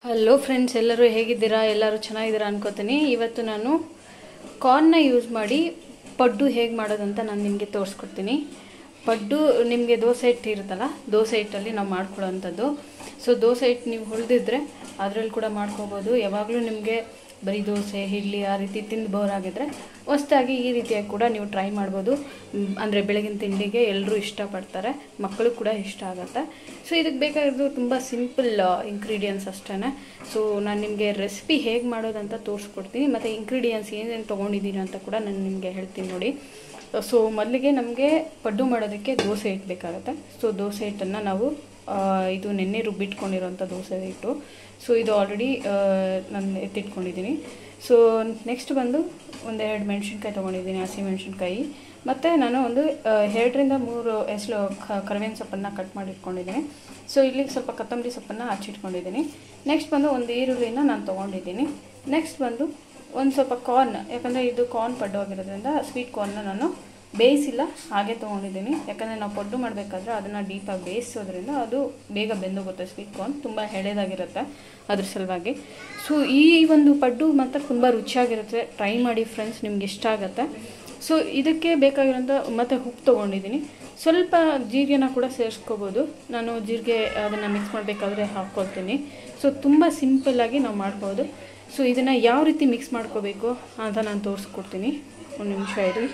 hello friends ಎಲ್ಲರೂ ಹೇಗಿದ್ದೀರಾ ಎಲ್ಲರೂ ಚೆನ್ನಾಗಿದ್ದೀರಾ ಅನ್ಕೋತೀನಿ ಇವತ್ತು ನಾನು ಕಾರ್ನ್ನ ಯೂಸ್ ಮಾಡಿ ಪಡ್ಡು ಹೇಗೆ ಮಾಡೋದಂತ ನಾನು ನಿಮಗೆ ತೋರಿಸ್ಕೊಡ್ತೀನಿ ಪಡ್ಡು ನಿಮಗೆ ದೋಸೆ ಹಿಟ್ಟು ಇರುತ್ತಲ್ಲ ದೋಸೆ ಹಿಟ್ಟಲ್ಲಿ ನಾವು ಮಾಡ್ಕೊಳ್ಳೋವಂಥದ್ದು ಸೊ ದೋಸೆ ಹಿಟ್ಟು ನೀವು ಹೊಲಿದಿದ್ರೆ ಅದರಲ್ಲಿ ಕೂಡ ಮಾಡ್ಕೋಬೋದು ಯಾವಾಗಲೂ ನಿಮಗೆ ಬರೀ ದೋಸೆ ಇಡ್ಲಿ ಆ ರೀತಿ ತಿಂದು ಬೋರ್ ಆಗಿದ್ರೆ ಹೊಸ್ದಾಗಿ ಈ ರೀತಿಯಾಗಿ ಕೂಡ ನೀವು ಟ್ರೈ ಮಾಡ್ಬೋದು ಅಂದರೆ ಬೆಳಗಿನ ತಿಂಡಿಗೆ ಎಲ್ಲರೂ ಇಷ್ಟಪಡ್ತಾರೆ ಮಕ್ಕಳು ಕೂಡ ಇಷ್ಟ ಆಗುತ್ತೆ ಸೊ ಇದಕ್ಕೆ ಬೇಕಾಗಿರೋದು ತುಂಬ ಸಿಂಪಲ್ ಇಂಗ್ರೀಡಿಯೆಂಟ್ಸ್ ಅಷ್ಟೇ ಸೊ ನಾನು ನಿಮಗೆ ರೆಸಿಪಿ ಹೇಗೆ ಮಾಡೋದಂತ ತೋರಿಸ್ಕೊಡ್ತೀನಿ ಮತ್ತು ಇಂಗ್ರೀಡಿಯೆಂಟ್ಸ್ ಏನೇನು ತೊಗೊಂಡಿದ್ದೀನಿ ಅಂತ ಕೂಡ ನಾನು ನಿಮಗೆ ಹೇಳ್ತೀನಿ ನೋಡಿ ಸೊ ಮೊದಲಿಗೆ ನಮಗೆ ಪಡ್ಡು ಮಾಡೋದಕ್ಕೆ ದೋಸೆ ಹಿಟ್ಟು ಬೇಕಾಗುತ್ತೆ ಸೊ ದೋಸೆ ಹಿಟ್ಟನ್ನು ನಾವು ಆ, ಇದು ನೆನ್ನೆ ರುಬ್ಬಿಟ್ಕೊಂಡಿರೋಂಥ ದೋಸೆ ಹಿಟ್ಟು ಸೊ ಇದು ಆಲ್ರೆಡಿ ನಾನು ಎತ್ತಿಟ್ಕೊಂಡಿದ್ದೀನಿ ಸೊ ನೆಕ್ಸ್ಟ್ ಬಂದು ಒಂದೆರಡು ಮೆಣಸಿನ್ಕಾಯಿ ತೊಗೊಂಡಿದ್ದೀನಿ ಹಸಿ ಮೆಣಸಿನ್ಕಾಯಿ ಮತ್ತು ನಾನು ಒಂದು ಆ, ಎರಡರಿಂದ ಮೂರು ಎಸ್ಲು ಕರಿಬೇವಿನ ಸೊಪ್ಪನ್ನು ಕಟ್ ಮಾಡಿ ಇಟ್ಕೊಂಡಿದ್ದೀನಿ ಸೊ ಇಲ್ಲಿಗೆ ಸ್ವಲ್ಪ ಕೊತ್ತಂಬರಿ ಸೊಪ್ಪನ್ನು ಹಚ್ಚಿಟ್ಕೊಂಡಿದ್ದೀನಿ ನೆಕ್ಸ್ಟ್ ಬಂದು ಒಂದು ಈರುಳ್ಳಿನ ನಾನು ತೊಗೊಂಡಿದ್ದೀನಿ ನೆಕ್ಸ್ಟ್ ಬಂದು ಒಂದು ಸ್ವಲ್ಪ ಕಾರ್ನ್ ಯಾಕಂದರೆ ಇದು ಕಾರ್ನ್ ಪಡ್ಡು ಆಗಿರೋದ್ರಿಂದ ಸ್ವೀಟ್ ಕಾರ್ನ್ನ ನಾನು ಬೇಯಿಸಿಲ್ಲ ಹಾಗೆ ತೊಗೊಂಡಿದ್ದೀನಿ ಯಾಕಂದರೆ ನಾವು ಪಡ್ಡು ಮಾಡಬೇಕಾದ್ರೆ ಅದನ್ನು ಡೀಪಾಗಿ ಬೇಯಿಸೋದ್ರಿಂದ ಅದು ಬೇಗ ಬೆಂದೋಗುತ್ತೆ ಸ್ವೀಟ್ ಕಾರ್ನ್ ತುಂಬ ಎಳೆದಾಗಿರುತ್ತೆ ಅದ್ರ ಸಲುವಾಗಿ ಸೊ ಈ ಒಂದು ಪಡ್ಡು ಮಾತ್ರ ತುಂಬ ರುಚಿಯಾಗಿರುತ್ತೆ ಟ್ರೈ ಮಾಡಿ ಫ್ರೆಂಡ್ಸ್ ನಿಮ್ಗೆ ಇಷ್ಟ ಆಗುತ್ತೆ ಸೊ ಇದಕ್ಕೆ ಬೇಕಾಗಿರೋಂಥ ಮತ್ತು ಉಪ್ಪು ತೊಗೊಂಡಿದ್ದೀನಿ ಸ್ವಲ್ಪ ಜೀರಿಗೆನ ಕೂಡ ಸೇರಿಸ್ಕೋಬೋದು ನಾನು ಜೀರಿಗೆ ಅದನ್ನು ಮಿಕ್ಸ್ ಮಾಡಬೇಕಾದ್ರೆ ಹಾಕ್ಕೊಳ್ತೀನಿ ಸೊ ತುಂಬ ಸಿಂಪಲ್ಲಾಗಿ ನಾವು ಮಾಡ್ಬೋದು ಸೊ ಇದನ್ನು ಯಾವ ರೀತಿ ಮಿಕ್ಸ್ ಮಾಡ್ಕೋಬೇಕು ಅಂತ ನಾನು ತೋರಿಸ್ಕೊಡ್ತೀನಿ ಒಂದು ನಿಮಿಷ ಇರಿ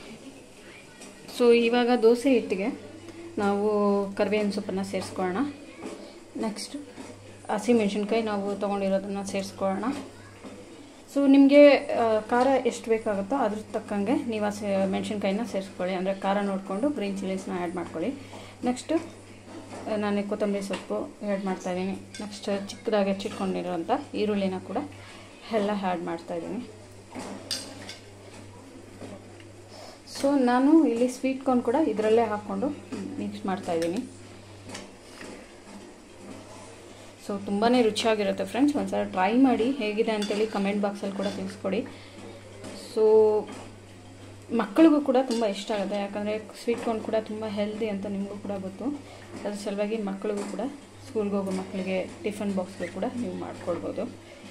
ಸೊ ಇವಾಗ ದೋಸೆ ಹಿಟ್ಟಿಗೆ ನಾವು ಕರಿಬೇವಿನ ಸೊಪ್ಪನ್ನು ಸೇರಿಸ್ಕೊಳ್ಳೋಣ ನೆಕ್ಸ್ಟ್ ಹಸಿಮೆಣ್ಸಿನ್ಕಾಯಿ ನಾವು ತೊಗೊಂಡಿರೋದನ್ನು ಸೇರಿಸ್ಕೊಳ್ಳೋಣ ಸೊ ನಿಮಗೆ ಖಾರ ಎಷ್ಟು ಬೇಕಾಗುತ್ತೋ ಅದ್ರ ತಕ್ಕಂಗೆ ನೀವು ಹಸಿ ಮೆಣಸಿನ್ಕಾಯಿನ ಸೇರಿಸ್ಕೊಳ್ಳಿ ಅಂದರೆ ಖಾರ ನೋಡಿಕೊಂಡು ಗ್ರೀನ್ ಚಿಲ್ಲೀಸ್ನ ಆ್ಯಡ್ ಮಾಡ್ಕೊಳ್ಳಿ ನೆಕ್ಸ್ಟು ನಾನು ಕೊತ್ತಂಬರಿ ಸೊಪ್ಪು ಆ್ಯಡ್ ಮಾಡ್ತಾಯಿದ್ದೀನಿ ನೆಕ್ಸ್ಟ್ ಚಿಕ್ಕದಾಗಿ ಹೆಚ್ಚಿಟ್ಕೊಂಡಿರೋಂಥ ಈರುಳ್ಳಿನ ಕೂಡ ಎಲ್ಲ ಆ್ಯಡ್ ಮಾಡ್ತಾಯಿದ್ದೀನಿ ಸೊ ನಾನು ಇಲ್ಲಿ ಸ್ವೀಟ್ ಕಾರ್ನ್ ಕೂಡ ಇದರಲ್ಲೇ ಹಾಕ್ಕೊಂಡು ಮಿಕ್ಸ್ ಮಾಡ್ತಾಯಿದ್ದೀನಿ ಸೊ ತುಂಬಾ ರುಚಿಯಾಗಿರುತ್ತೆ ಫ್ರೆಂಡ್ಸ್ ಒಂದ್ಸಲ ಟ್ರೈ ಮಾಡಿ ಹೇಗಿದೆ ಅಂತೇಳಿ ಕಮೆಂಟ್ ಬಾಕ್ಸಲ್ಲಿ ಕೂಡ ತಿಳಿಸ್ಕೊಡಿ ಸೊ ಮಕ್ಕಳಿಗೂ ಕೂಡ ತುಂಬ ಇಷ್ಟ ಆಗುತ್ತೆ ಯಾಕಂದರೆ ಸ್ವೀಟ್ ಕಾರ್ನ್ ಕೂಡ ತುಂಬ ಹೆಲ್ದಿ ಅಂತ ನಿಮಗೂ ಕೂಡ ಗೊತ್ತು ಅದ್ರ ಸಲುವಾಗಿ ಮಕ್ಕಳಿಗೂ ಕೂಡ ಸ್ಕೂಲ್ಗೆ ಹೋಗೋ ಮಕ್ಕಳಿಗೆ ಟಿಫನ್ ಬಾಕ್ಸ್ಗೆ ಕೂಡ ನೀವು ಮಾಡಿಕೊಡ್ಬೋದು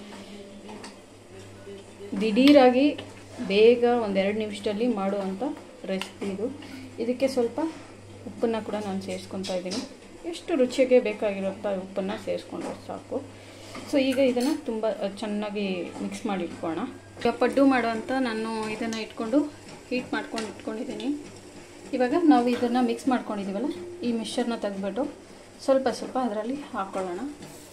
ದಿಢೀರಾಗಿ ಬೇಗ ಒಂದೆರಡು ನಿಮಿಷದಲ್ಲಿ ಮಾಡುವಂಥ ರೆಸಿಪಿ ಇದು ಇದಕ್ಕೆ ಸ್ವಲ್ಪ ಉಪ್ಪನ್ನು ಕೂಡ ನಾನು ಸೇರಿಸ್ಕೊತಾ ಇದ್ದೀನಿ ಎಷ್ಟು ರುಚಿಗೆ ಬೇಕಾಗಿರೋಂಥ ಉಪ್ಪನ್ನು ಸೇರಿಸ್ಕೊಂಡ್ರೆ ಸಾಕು ಸೊ ಈಗ ಇದನ್ನು ತುಂಬ ಚೆನ್ನಾಗಿ ಮಿಕ್ಸ್ ಮಾಡಿ ಇಟ್ಕೊಳ್ಳೋಣ ಈಗ ಪಡ್ಡು ಮಾಡುವಂಥ ನಾನು ಇದನ್ನು ಇಟ್ಕೊಂಡು ಹೀಟ್ ಮಾಡ್ಕೊಂಡು ಇಟ್ಕೊಂಡಿದ್ದೀನಿ ಇವಾಗ ನಾವು ಇದನ್ನು ಮಿಕ್ಸ್ ಮಾಡ್ಕೊಂಡಿದ್ದೀವಲ್ಲ ಈ ಮಿಕ್ಸರ್ನ ತೆಗೆದ್ಬಿಟ್ಟು ಸ್ವಲ್ಪ ಸ್ವಲ್ಪ ಅದರಲ್ಲಿ ಹಾಕ್ಕೊಳ್ಳೋಣ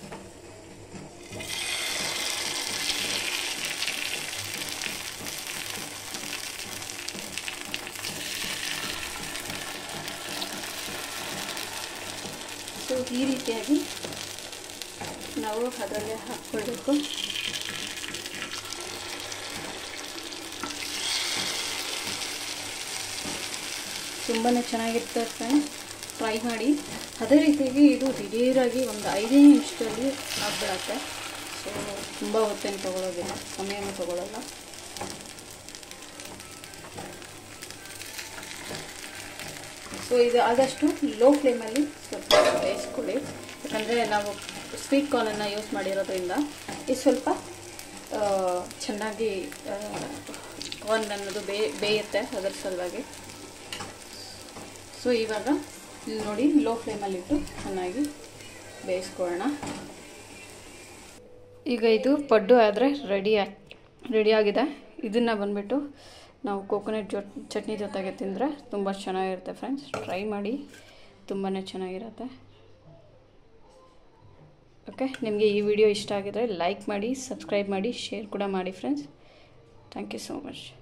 ಸೊ ಈ ರೀತಿಯಾಗಿ ನಾವು ಅದರಲ್ಲೇ ಹಾಕ್ಕೊಳ್ಬೇಕು ತುಂಬಾ ಚೆನ್ನಾಗಿರುತ್ತೆ ಫ್ರೆಂಡ್ಸ್ ಟ್ರೈ ಮಾಡಿ ಅದೇ ರೀತಿಯಾಗಿ ಇದು ದಿಢೀರಾಗಿ ಒಂದು ಐದೇ ನಿಮಿಷದಲ್ಲಿ ಆಗ್ಬಿಡತ್ತೆ ಸೊ ತುಂಬ ಹೊತ್ತೇನು ತೊಗೊಳೋದಿಲ್ಲ ಸಮಯನೂ ತೊಗೊಳಲ್ಲ ಸೊ ಇದು ಆದಷ್ಟು ಲೋ ಫ್ಲೇಮಲ್ಲಿ ಸ್ವಲ್ಪ ಬೇಯಿಸ್ಕೊಳ್ಳಿ ಯಾಕಂದರೆ ನಾವು ಸ್ವೀಟ್ ಕಾರ್ನನ್ನು ಯೂಸ್ ಮಾಡಿರೋದ್ರಿಂದ ಇದು ಸ್ವಲ್ಪ ಆ, ಚೆನ್ನಾಗಿ ಕಾರ್ನ್ ಅನ್ನೋದು ಬೇ ಬೇಯುತ್ತೆ ಅದರ ಸಲುವಾಗಿ ಸೊ ಇವಾಗ ಇಲ್ಲಿ ನೋಡಿ ಲೋ ಫ್ಲೇಮಲ್ಲಿಟ್ಟು ಚೆನ್ನಾಗಿ ಬೇಯಿಸ್ಕೊಳ್ಳೋಣ ಈಗ ಇದು ಪಡ್ಡು ಆದರೆ ರೆಡಿ ರೆಡಿಯಾಗಿದೆ ಇದನ್ನು ಬಂದುಬಿಟ್ಟು ನಾವು ಕೋಕೋನಟ್ ಜೊ ಚಟ್ನಿ ಜೊತೆಗೆ ತಿಂದರೆ ತುಂಬ ಚೆನ್ನಾಗಿರುತ್ತೆ ಫ್ರೆಂಡ್ಸ್ ಟ್ರೈ ಮಾಡಿ ತುಂಬಾ ಚೆನ್ನಾಗಿರುತ್ತೆ ಓಕೆ ನಿಮಗೆ ಈ ವಿಡಿಯೋ ಇಷ್ಟ ಆಗಿದ್ರೆ ಲೈಕ್ ಮಾಡಿ ಸಬ್ಸ್ಕ್ರೈಬ್ ಮಾಡಿ ಶೇರ್ ಕೂಡ ಮಾಡಿ friends thank you so much